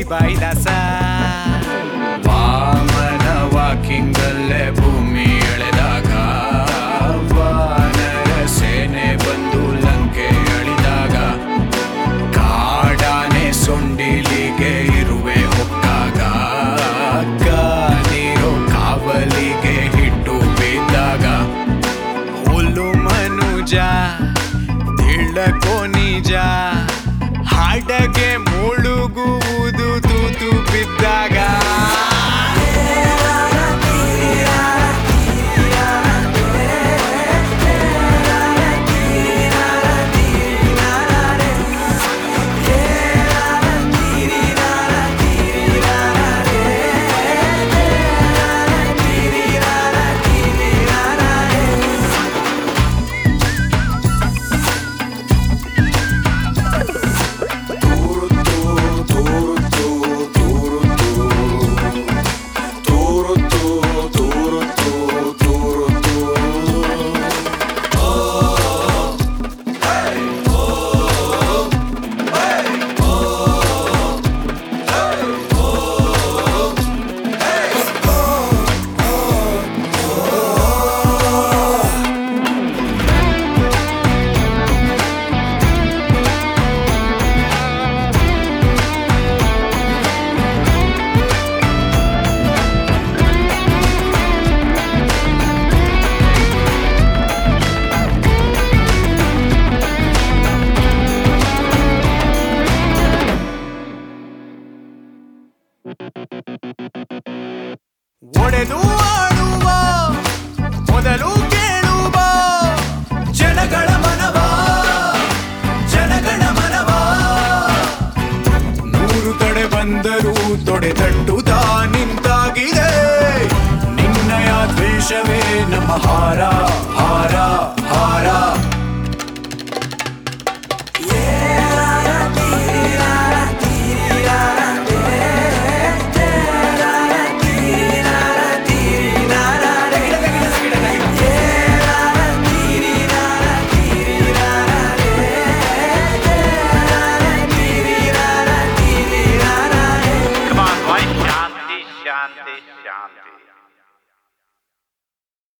ಬಾಯಿದಾಸ ವಾಮನ ವಾಕಿಂಗಲ್ಲೇ ಭೂಮಿ ಎಳೆದಾಗ ವಾನರ ಸೇನೆ ಬಂದು ಲಂಕೆ ಅಳಿದಾಗ ಕಾಡಾನೆ ಸೊಂಡಿಲಿಗೆ ಇರುವೆ ಹೊಕ್ಕಾಗ ನೀರು ಕಾವಲಿಗೆ ಹಿಟ್ಟು ಬಿದ್ದಾಗ ಹುಲ್ಲು ಮನುಜ ತಿಳಕೋ ನಿಜ ಹಾಡಗೆ ಮುಳುಗುವುದು ತೂತು ಬಿದ್ದಾಗ ಒಡೆದು ಆಡುವ ಮೊದಲು ಕೇಳುವ ಜನಗಳ ಮನವ ಜನಗಣ ಮನವ ನೂರು ತಡೆ ಬಂದರೂ ತೊಡೆ ತಟ್ಟುತ್ತಾ ನಿಂತಾಗಿದೆ ನಿನ್ನಯ ದ್ವೇಷವೇ ನಮ್ಮ ಹಾರ ಹಾರ